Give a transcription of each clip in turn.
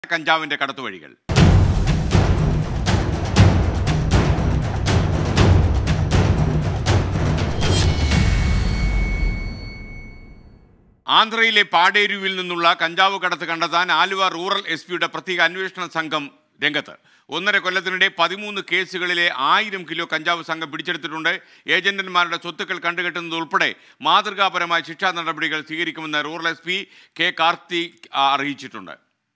കഞ്ചാവിന്റെ കടത്തുവഴികൾ ആന്ധ്രയിലെ പാടേരുവിൽ നിന്നുള്ള കഞ്ചാവ് കടത്ത് കണ്ടെത്താൻ ആലുവ റൂറൽ എസ് പിയുടെ പ്രത്യേക അന്വേഷണ സംഘം രംഗത്ത് ഒന്നര കൊല്ലത്തിനിടെ പതിമൂന്ന് കേസുകളിലെ ആയിരം കിലോ കഞ്ചാവ് സംഘം പിടിച്ചെടുത്തിട്ടുണ്ട് ഏജന്റന്മാരുടെ സ്വത്തുക്കൾ കണ്ടുകെട്ടുന്നത് ഉൾപ്പെടെ മാതൃകാപരമായ ശിക്ഷാ നടപടികൾ സ്വീകരിക്കുമെന്ന് rural S P K Karthik ആ, അറിയിച്ചിട്ടുണ്ട്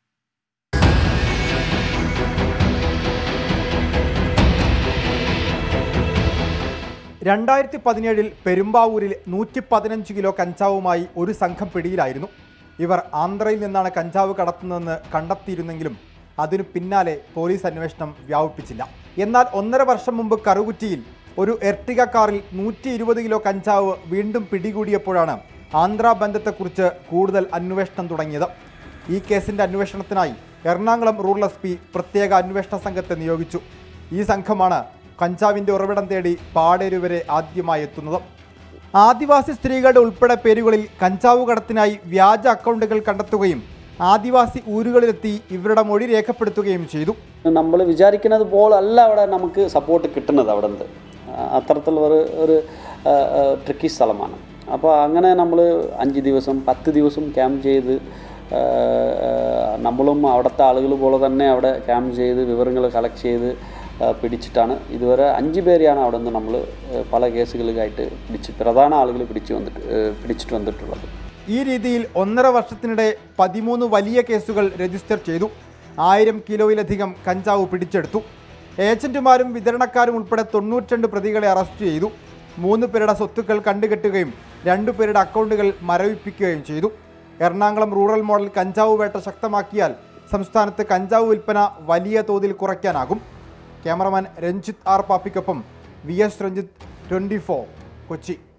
രണ്ടായിരത്തി പതിനേഴിൽ പെരുമ്പാവൂരിൽ നൂറ്റി പതിനഞ്ച് കിലോ കഞ്ചാവുമായി ഒരു സംഘം പിടിയിലായിരുന്നു ഇവർ ആന്ധ്രയിൽ നിന്നാണ് കഞ്ചാവ് കടത്തുന്നതെന്ന് കണ്ടെത്തിയിരുന്നെങ്കിലും അതിനു പിന്നാലെ പോലീസ് അന്വേഷണം വ്യാപിപ്പിച്ചില്ല എന്നാൽ ഒന്നര വർഷം മുമ്പ് കറുകുറ്റിയിൽ ഒരു എർട്ടിക കാറിൽ നൂറ്റി ഇരുപത് കിലോ കഞ്ചാവ് വീണ്ടും പിടികൂടിയപ്പോഴാണ് ആന്ധ്ര ബന്ധത്തെക്കുറിച്ച് കൂടുതൽ അന്വേഷണം തുടങ്ങിയത് ഈ കേസിന്റെ അന്വേഷണത്തിനായി എറണാകുളം റൂറൽ എസ് പി പ്രത്യേക അന്വേഷണ സംഘത്തെ നിയോഗിച്ചു ഈ സംഘമാണ് കഞ്ചാവിന്റെ ഉറവിടം തേടി പാടേരു വരെ ആദ്യമായി എത്തുന്നത് ആദിവാസി സ്ത്രീകളുടെ ഉൾപ്പെടെ പേരുകളിൽ കഞ്ചാവ് കടത്തിനായി വ്യാജ അക്കൗണ്ടുകൾ കണ്ടെത്തുകയും ആദിവാസി ഊരുകളിലെത്തി ഇവരുടെ മൊഴി രേഖപ്പെടുത്തുകയും ചെയ്തു നമ്മൾ വിചാരിക്കുന്നത് പോലല്ല അവിടെ നമുക്ക് സപ്പോർട്ട് കിട്ടുന്നത് അവിടെ നിന്ന് അത്തരത്തിലുള്ള ഒരു ഒരു ട്രിക്കി സ്ഥലമാണ് അപ്പോൾ അങ്ങനെ നമ്മൾ അഞ്ച് ദിവസം പത്ത് ദിവസം ക്യാമ്പ് ചെയ്ത് ആ, ആ, നമ്മളും അവിടുത്തെ ആളുകൾ പോലെ തന്നെ അവിടെ ക്യാമ്പ് ചെയ്ത് വിവരങ്ങൾ കളക്ട് ചെയ്ത് ആ, പിടിച്ചിട്ടാണ് ഇതുവരെ അഞ്ച് പേരെയാണ് അവിടെ നിന്ന് നമ്മൾ പല കേസുകളിലായിട്ട് പിടിച്ച് പ്രധാന ആളുകൾ പിടിച്ച് വന്നിട്ട് ആ, പിടിച്ചിട്ട് വന്നിട്ടുള്ളത് ഈ രീതിയിൽ ഒന്നര വർഷത്തിനിടെ പതിമൂന്ന് വലിയ കേസുകൾ രജിസ്റ്റർ ചെയ്തു ആയിരം കിലോയിലധികം കഞ്ചാവ് പിടിച്ചെടുത്തു ഏജന്റുമാരും വിതരണക്കാരും ഉൾപ്പെടെ തൊണ്ണൂറ്റിരണ്ട് പ്രതികളെ അറസ്റ്റ് ചെയ്തു മൂന്ന് പേരുടെ സ്വത്തുക്കൾ കണ്ടുകെട്ടുകയും രണ്ടു പേരുടെ അക്കൗണ്ടുകൾ മരവിപ്പിക്കുകയും ചെയ്തു എറണാകുളം റൂറൽ മോഡൽ കഞ്ചാവ് വേട്ട ശക്തമാക്കിയാൽ സംസ്ഥാനത്ത് കഞ്ചാവ് വിൽപ്പന വലിയ തോതിൽ കുറയ്ക്കാനാകും ക്യാമറമാൻ രഞ്ജിത്ത് ആർ പാപ്പിക്കൊപ്പം V S Ranjith twenty Kochi